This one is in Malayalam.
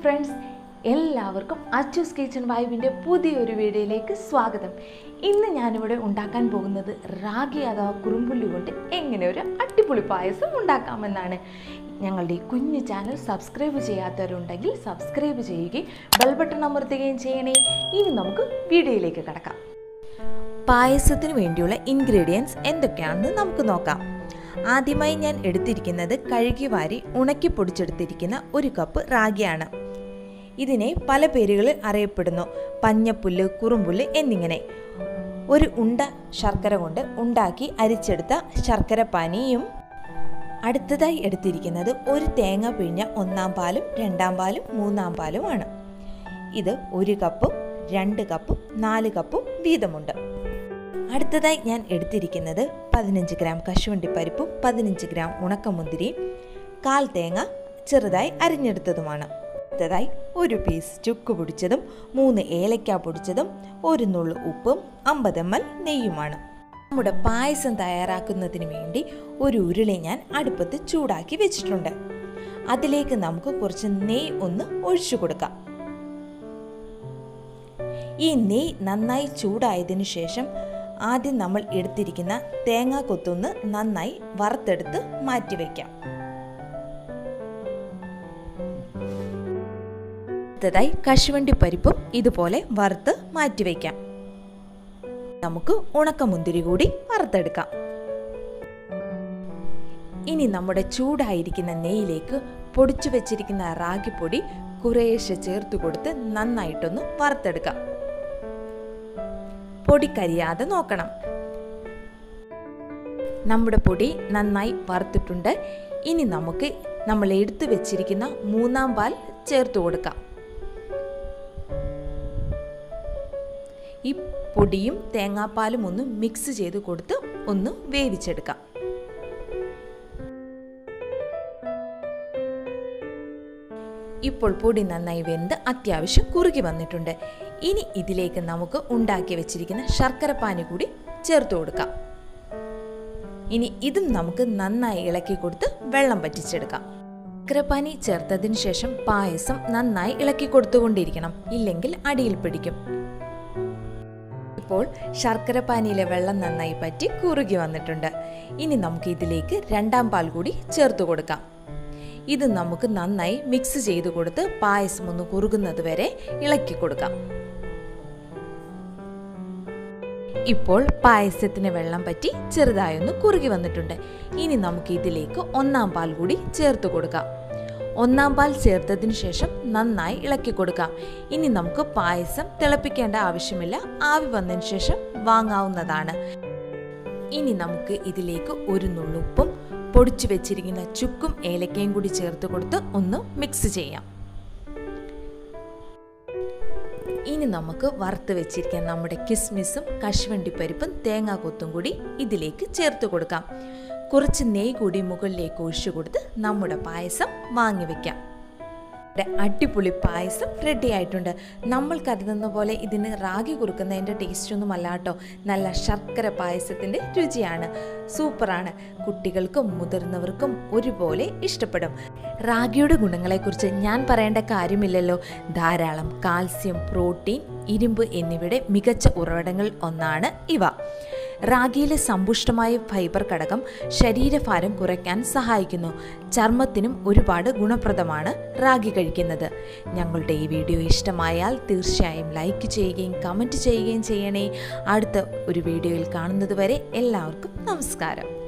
ഫ്രണ്ട്സ് എല്ലാവർക്കും അച്ചൂസ് കിച്ചൺ വൈബിൻ്റെ പുതിയൊരു വീഡിയോയിലേക്ക് സ്വാഗതം ഇന്ന് ഞാനിവിടെ ഉണ്ടാക്കാൻ പോകുന്നത് റാഗി അഥവാ കുറുമ്പുല്ലി കൊണ്ട് എങ്ങനെ ഒരു അടിപൊളി പായസം ഉണ്ടാക്കാമെന്നാണ് ഞങ്ങളുടെ ഈ കുഞ്ഞു ചാനൽ സബ്സ്ക്രൈബ് ചെയ്യാത്തവരുണ്ടെങ്കിൽ സബ്സ്ക്രൈബ് ചെയ്യുകയും ബെൽ ബട്ടൺ അമർത്തുകയും ചെയ്യണേ ഇനി നമുക്ക് വീഡിയോയിലേക്ക് കിടക്കാം പായസത്തിന് വേണ്ടിയുള്ള ഇൻഗ്രീഡിയൻസ് എന്തൊക്കെയാണെന്ന് നമുക്ക് നോക്കാം ആദ്യമായി ഞാൻ എടുത്തിരിക്കുന്നത് കഴുകി വാരി ഉണക്കി പൊടിച്ചെടുത്തിരിക്കുന്ന ഒരു കപ്പ് റാഗിയാണ് ഇതിനെ പല പേരുകളിൽ അറിയപ്പെടുന്നു പഞ്ഞപ്പുല്ല് കുറുമ്പുല്ല് എന്നിങ്ങനെ ഒരു ഉണ്ട ശർക്കര കൊണ്ട് ഉണ്ടാക്കി അരിച്ചെടുത്ത ശർക്കര പാനിയും അടുത്തതായി എടുത്തിരിക്കുന്നത് ഒരു തേങ്ങ പിഴിഞ്ഞ ഒന്നാം പാലും രണ്ടാം പാലും മൂന്നാം പാലുമാണ് ഇത് ഒരു കപ്പും രണ്ട് കപ്പും നാല് കപ്പും വീതമുണ്ട് അടുത്തതായി ഞാൻ എടുത്തിരിക്കുന്നത് പതിനഞ്ച് ഗ്രാം കശുവണ്ടിപ്പരിപ്പും പതിനഞ്ച് ഗ്രാം ഉണക്കമുന്തിരിയും കാൽ തേങ്ങ ചെറുതായി അരിഞ്ഞെടുത്തതുമാണ് അടുത്തതായി ഒരു പീസ് ചുക്ക് പൊടിച്ചതും മൂന്ന് ഏലക്ക പൊടിച്ചതും ഒരു നുള്ളു ഉപ്പും അമ്പത് എം എൽ നെയ്യുമാണ് നമ്മുടെ പായസം തയ്യാറാക്കുന്നതിന് വേണ്ടി ഒരു ഉരുളി ഞാൻ അടുപ്പത്ത് ചൂടാക്കി വെച്ചിട്ടുണ്ട് അതിലേക്ക് നമുക്ക് കുറച്ച് നെയ്യ് ഒന്ന് ഒഴിച്ചു കൊടുക്കാം ഈ നെയ്യ് നന്നായി ചൂടായതിനു ശേഷം ആദ്യം നമ്മൾ എടുത്തിരിക്കുന്ന തേങ്ങാ കൊത്തൊന്ന് നന്നായി വറുത്തെടുത്ത് മാറ്റിവെക്കാം അടുത്തതായി കശുവണ്ടി പരിപ്പും ഇതുപോലെ വറുത്ത് മാറ്റിവെക്കാം നമുക്ക് ഉണക്കമുന്തിരി കൂടി വറുത്തെടുക്കാം ഇനി നമ്മുടെ ചൂടായിരിക്കുന്ന നെയ്യിലേക്ക് പൊടിച്ചു വെച്ചിരിക്കുന്ന റാഗിപ്പൊടി കുറേശ്ശെ ചേർത്ത് കൊടുത്ത് നന്നായിട്ടൊന്ന് വറുത്തെടുക്കാം പൊടി കരിയാതെ നോക്കണം നമ്മുടെ പൊടി നന്നായി വറുത്തിട്ടുണ്ട് ഇനി നമുക്ക് നമ്മൾ എടുത്തു വെച്ചിരിക്കുന്ന മൂന്നാം പാൽ ചേർത്ത് കൊടുക്കാം ഈ പൊടിയും തേങ്ങാപ്പാലും ഒന്ന് മിക്സ് ചെയ്ത് കൊടുത്ത് ഒന്ന് വേവിച്ചെടുക്കാം ഇപ്പോൾ പൊടി നന്നായി വെന്ത് അത്യാവശ്യം കുറുകി വന്നിട്ടുണ്ട് ഇനി ഇതിലേക്ക് നമുക്ക് ഉണ്ടാക്കി വെച്ചിരിക്കുന്ന ശർക്കരപ്പാനി കൂടി ചേർത്ത് കൊടുക്കാം ഇനി ഇതും നമുക്ക് നന്നായി ഇളക്കി കൊടുത്ത് വെള്ളം പറ്റിച്ചെടുക്കാം ശർക്കരപ്പാനി ചേർത്തതിന് ശേഷം പായസം നന്നായി ഇളക്കി കൊടുത്തുകൊണ്ടിരിക്കണം ഇല്ലെങ്കിൽ അടിയിൽ പിടിക്കും ഇപ്പോൾ ശർക്കരപ്പാനിയിലെ വെള്ളം നന്നായി പറ്റി കുറുകി വന്നിട്ടുണ്ട് ഇനി നമുക്ക് ഇതിലേക്ക് രണ്ടാം പാൽ കൂടി ചേർത്ത് കൊടുക്കാം ഇത് നമുക്ക് നന്നായി മിക്സ് ചെയ്ത് കൊടുത്ത് പായസം ഒന്ന് കുറുകുന്നത് വരെ ഇളക്കി കൊടുക്കാം ഇപ്പോൾ പായസത്തിന് വെള്ളം പറ്റി ചെറുതായൊന്ന് കുറുകി വന്നിട്ടുണ്ട് ഇനി നമുക്ക് ഇതിലേക്ക് ഒന്നാം പാൽ കൂടി ചേർത്ത് കൊടുക്കാം ഒന്നാം പാൽ ചേർത്തതിന് ശേഷം നന്നായി ഇളക്കി കൊടുക്കാം ഇനി നമുക്ക് പായസം തിളപ്പിക്കേണ്ട ആവശ്യമില്ല ആവി വന്നതിന് ശേഷം വാങ്ങാവുന്നതാണ് ഇനി നമുക്ക് ഇതിലേക്ക് ഒരു നുള്ളുപ്പും പൊടിച്ചു വെച്ചിരിക്കുന്ന ചുക്കും ഏലക്കയും കൂടി ചേർത്ത് കൊടുത്ത് ഒന്ന് മിക്സ് ചെയ്യാം ഇനി നമുക്ക് വറുത്ത് വെച്ചിരിക്കുന്ന നമ്മുടെ കിസ്മിസും കശുവണ്ടിപ്പരിപ്പും തേങ്ങാക്കൊത്തും കൂടി ഇതിലേക്ക് ചേർത്ത് കൊടുക്കാം കുറച്ച് നെയ്യ് കൂടി മുകളിലേക്ക് ഒഴിച്ചു കൊടുത്ത് നമ്മുടെ പായസം വാങ്ങി വെക്കാം അടിപൊളി പായസം റെഡി ആയിട്ടുണ്ട് നമ്മൾ കരുതുന്ന പോലെ ഇതിന് റാഗി കുറുക്കുന്നതിൻ്റെ ടേസ്റ്റ് ഒന്നും അല്ല കേട്ടോ നല്ല ശർക്കര പായസത്തിൻ്റെ രുചിയാണ് സൂപ്പറാണ് കുട്ടികൾക്കും മുതിർന്നവർക്കും ഒരുപോലെ ഇഷ്ടപ്പെടും റാഗിയുടെ ഗുണങ്ങളെക്കുറിച്ച് ഞാൻ പറയേണ്ട കാര്യമില്ലല്ലോ ധാരാളം കാൽസ്യം പ്രോട്ടീൻ ഇരുമ്പ് എന്നിവയുടെ മികച്ച ഉറവിടങ്ങൾ ഒന്നാണ് ഇവ റാഗിയിലെ സമ്പുഷ്ടമായ ഫൈബർ ഘടകം ശരീരഭാരം കുറയ്ക്കാൻ സഹായിക്കുന്നു ചർമ്മത്തിനും ഒരുപാട് ഗുണപ്രദമാണ് റാഗി കഴിക്കുന്നത് ഞങ്ങളുടെ ഈ വീഡിയോ ഇഷ്ടമായാൽ തീർച്ചയായും ലൈക്ക് ചെയ്യുകയും കമൻറ്റ് ചെയ്യുകയും ചെയ്യണേ അടുത്ത ഒരു വീഡിയോയിൽ കാണുന്നത് വരെ എല്ലാവർക്കും നമസ്കാരം